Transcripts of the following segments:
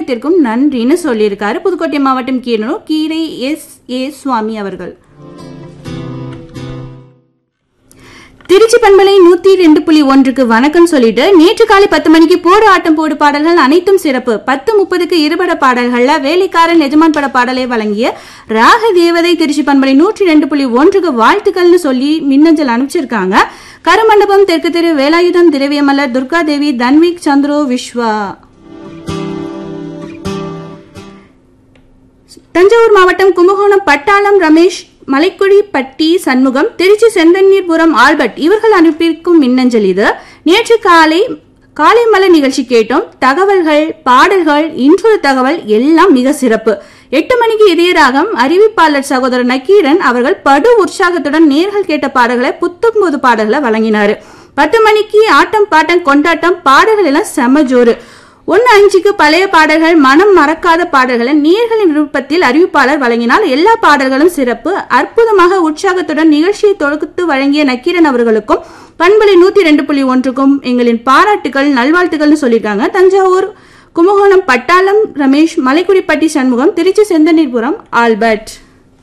நிலையத்திற்கும் நன்றின்னு சொல்லியிருக்காரு புதுக்கோட்டை மாவட்டம் கீரனூர் கீரை எஸ் ஏ சுவாமி அவர்கள் திருச்சி பண்பலை நூத்தி ரெண்டு புள்ளி ஒன்றுக்கு வணக்கம் சொல்லிட்டு நேற்று காலை பத்து மணிக்கு போடு ஆட்டம் போடு பாடல்கள் அனைத்தும் சிறப்பு பத்து முப்பதுக்கு இருபட பாடல்கள்ல வேலைக்காரன் எஜமான் பட பாடலை வழங்கிய ராக தேவதை திருச்சி பண்பலை நூற்றி ரெண்டு புள்ளி ஒன்றுக்கு வாழ்த்துக்கள்னு சொல்லி மின்னஞ்சல் அனுப்பிச்சிருக்காங்க கருமண்டபம் தெற்கு தெரு வேலாயுதம் திரவியமலர் துர்கா தேவி தன்விக் சந்திரோ விஸ்வா தஞ்சாவூர் மாவட்டம் கும்பகோணம் பட்டாளம் ரமேஷ் மலைக்குடி பட்டி சண்முகம் திருச்சி செந்தண்ணீர்புரம் ஆல்பர்ட் இவர்கள் அனுப்பியிருக்கும் மின்னஞ்சல் இது நேற்று காலை காலை மலர் நிகழ்ச்சி கேட்டோம் தகவல்கள் பாடல்கள் இன்றொரு தகவல் எல்லாம் மிக சிறப்பு எட்டு மணிக்கு இதய ராகம் அறிவிப்பாளர் சகோதரர் நக்கீரன் அவர்கள் படு உற்சாகத்துடன் நேர்கள் கேட்ட பாடல்களை புத்தம் புது பாடல்களை வழங்கினாரு பத்து மணிக்கு ஆட்டம் பாட்டம் கொண்டாட்டம் பாடல்கள் எல்லாம் செம ஜோறு ஒன்னு அஞ்சுக்கு பழைய பாடல்கள் மனம் மறக்காத பாடல்களை நேர்களின் விருப்பத்தில் அறிவிப்பாளர் வழங்கினால் எல்லா பாடல்களும் சிறப்பு அற்புதமாக உற்சாகத்துடன் நிகழ்ச்சியை தொகுத்து வழங்கிய நக்கீரன் அவர்களுக்கும் பண்பலை நூத்தி ரெண்டு புள்ளி ஒன்றுக்கும் எங்களின் பாராட்டுகள் நல்வாழ்த்துக்கள்னு சொல்லியிருக்காங்க தஞ்சாவூர் கும்பகோணம் பட்டாளம் ரமேஷ் மலைக்குடிப்பட்டி சண்முகம் திருச்சி செந்தனீர்புரம் ஆல்பர்ட்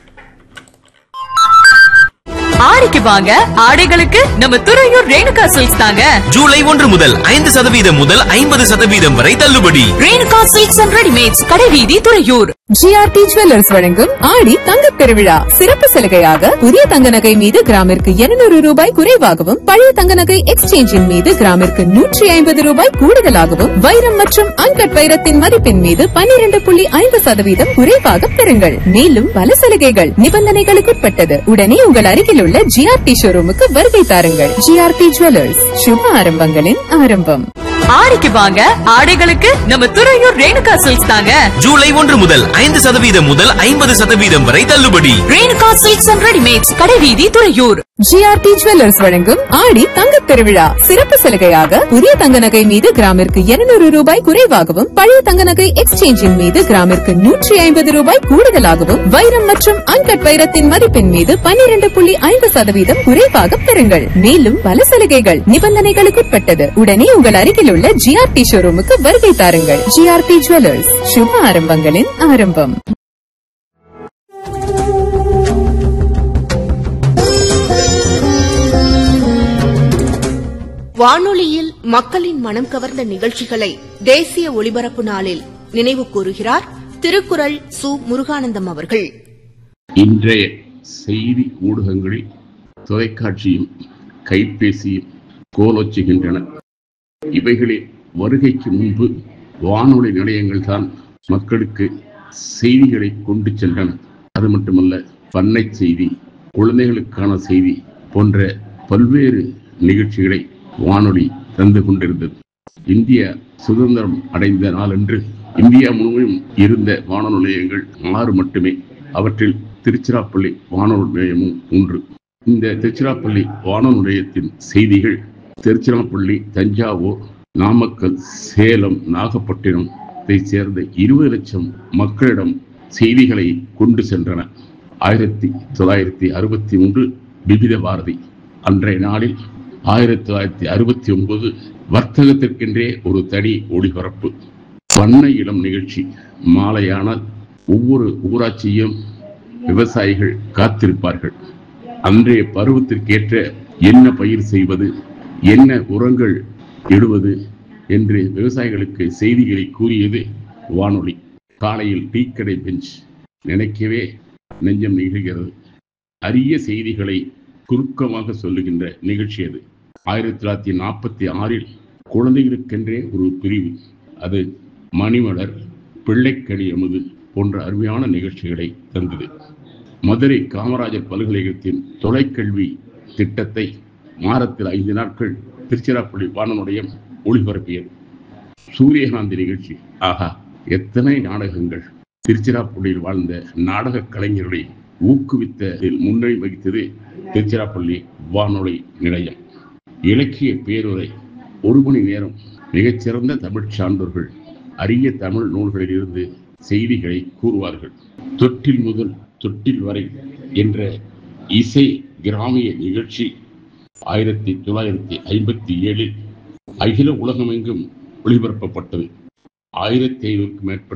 ஆடிக்கு வாங்க ஆடைகளுக்கு நம்ம துறையூர் ரேணுகா சில்க்ஸ் தாங்க ஜூலை ஒன்று முதல் ஐந்து சதவீதம் முதல் ஐம்பது சதவீதம் வரை தள்ளுபடி ரேணுகா சில்க்ஸ் அண்ட் ரெடிமேட்ஸ் கடைவீதி துறையூர் ஜிஆர்டி ஜுவல்லர்ஸ் வழங்கும் ஆடி தங்க பெருவிழா சிறப்பு சலுகையாக புதிய தங்க நகை மீது கிராமிற்கு 200 ரூபாய் குறைவாகவும் பழைய தங்க நகை எக்ஸ்சேஞ்சின் மீது கிராமிற்கு நூற்றி ஐம்பது ரூபாய் கூடுதலாகவும் வைரம் மற்றும் அன்கட் வைரத்தின் மதிப்பின் மீது 12.5% புள்ளி ஐந்து சதவீதம் குறைவாக பெறுங்கள் மேலும் பல சலுகைகள் நிபந்தனைகளுக்குட்பட்டது உடனே உங்கள் அருகில் உள்ள ஜிஆர்டி ஷோரூமுக்கு வருகை தாருங்கள் ஜிஆர்டி ஜுவல்லர்ஸ் சுப ஆரம்பங்களின் ஆரம்பம் ஆடிக்கு வாங்க ஆடைகளுக்கு நம்ம துறையூர் ரேணுகா சில்க்ஸ் தாங்க ஜூலை ஒன்று முதல் ஐந்து சதவீதம் முதல் ஐம்பது சதவீதம் வரை தள்ளுபடி ரேணுகா சில்க்ஸ் அண்ட் ரெடிமேட்ஸ் கடைவீதி துறையூர் ஜிஆர்டி ஜுவல்லர்ஸ் வழங்கும் ஆடி தங்க பெருவிழா சிறப்பு சலுகையாக புதிய தங்க நகை மீது கிராமிற்கு 200 ரூபாய் குறைவாகவும் பழைய தங்க நகை எக்ஸ்சேஞ்சின் மீது கிராமிற்கு நூற்றி ஐம்பது ரூபாய் கூடுதலாகவும் வைரம் மற்றும் அன்கட் வைரத்தின் மதிப்பின் மீது 12.5% புள்ளி ஐந்து சதவீதம் குறைவாக பெறுங்கள் மேலும் பல சலுகைகள் நிபந்தனைகளுக்குட்பட்டது உடனே உங்கள் அருகில் உள்ள ஜிஆர்டி ஷோரூமுக்கு வருகை தாருங்கள் ஜிஆர்டி ஜுவல்லர்ஸ் சுப ஆரம்பங்களின் ஆரம்பம் வானொலியில் மக்களின் மனம் கவர்ந்த நிகழ்ச்சிகளை தேசிய ஒலிபரப்பு நாளில் நினைவு கூறுகிறார் திருக்குறள் சு முருகானந்தம் அவர்கள் இன்றைய செய்தி ஊடகங்களில் தொலைக்காட்சியும் கைபேசியும் கோலோச்சுகின்றன இவைகளில் வருகைக்கு முன்பு வானொலி நிலையங்கள் தான் மக்களுக்கு செய்திகளை கொண்டு சென்றன அது மட்டுமல்ல பண்ணை செய்தி குழந்தைகளுக்கான செய்தி போன்ற பல்வேறு நிகழ்ச்சிகளை வானொலி தந்து கொண்டிருந்தது இந்திய சுதந்திரம் அடைந்த நாளன்று இந்தியா முழுவதும் இருந்த வானொலி நிலையங்கள் ஆறு மட்டுமே அவற்றில் திருச்சிராப்பள்ளி வானொலி நிலையமும் ஒன்று இந்த திருச்சிராப்பள்ளி வானொலி நிலையத்தின் செய்திகள் திருச்சிராப்பள்ளி தஞ்சாவூர் நாமக்கல் சேலம் நாகப்பட்டினம் சேர்ந்த இருபது லட்சம் மக்களிடம் செய்திகளை கொண்டு சென்றன ஆயிரத்தி தொள்ளாயிரத்தி அறுபத்தி ஒன்று விபித பாரதி அன்றைய நாளில் ஆயிரத்தி தொள்ளாயிரத்தி அறுபத்தி ஒன்பது வர்த்தகத்திற்கென்றே ஒரு தனி ஒளிபரப்பு வண்ண இளம் நிகழ்ச்சி மாலையானால் ஒவ்வொரு ஊராட்சியும் விவசாயிகள் காத்திருப்பார்கள் அன்றைய பருவத்திற்கேற்ற என்ன பயிர் செய்வது என்ன உரங்கள் இடுவது என்று விவசாயிகளுக்கு செய்திகளை கூறியது வானொலி காலையில் டீக்கடை பெஞ்ச் நினைக்கவே நெஞ்சம் நிகழ்கிறது அரிய செய்திகளை குறுக்கமாக சொல்லுகின்ற நிகழ்ச்சி அது ஆயிரத்தி தொள்ளாயிரத்தி நாற்பத்தி ஆறில் குழந்தைகளுக்கென்றே ஒரு பிரிவு அது மணிமலர் பிள்ளைக்கனி அமுது போன்ற அருமையான நிகழ்ச்சிகளை தந்தது மதுரை காமராஜர் பல்கலைக்கழகத்தின் தொலைக்கல்வி திட்டத்தை மாதத்தில் ஐந்து நாட்கள் திருச்சிராப்பள்ளி வானனுடைய ஒளிபரப்பியது சூரியகாந்தி நிகழ்ச்சி ஆஹா எத்தனை நாடகங்கள் திருச்சிராப்பள்ளியில் வாழ்ந்த நாடக கலைஞர்களை ஊக்குவித்ததில் முன்னணி வகித்தது திருச்சிராப்பள்ளி வானொலி நிலையம் இலக்கிய பேருரை ஒரு மணி நேரம் மிகச்சிறந்த தமிழ் சான்றோர்கள் அரிய தமிழ் நூல்களிலிருந்து செய்திகளை கூறுவார்கள் தொட்டில் முதல் தொட்டில் வரை என்ற இசை கிராமிய நிகழ்ச்சி ஆயிரத்தி தொள்ளாயிரத்தி ஐம்பத்தி ஏழில் அகில உலகமெங்கும் ஒளிபரப்பப்பட்டது ஆயிரத்தி ஐநூறுக்கும் மேற்பட்ட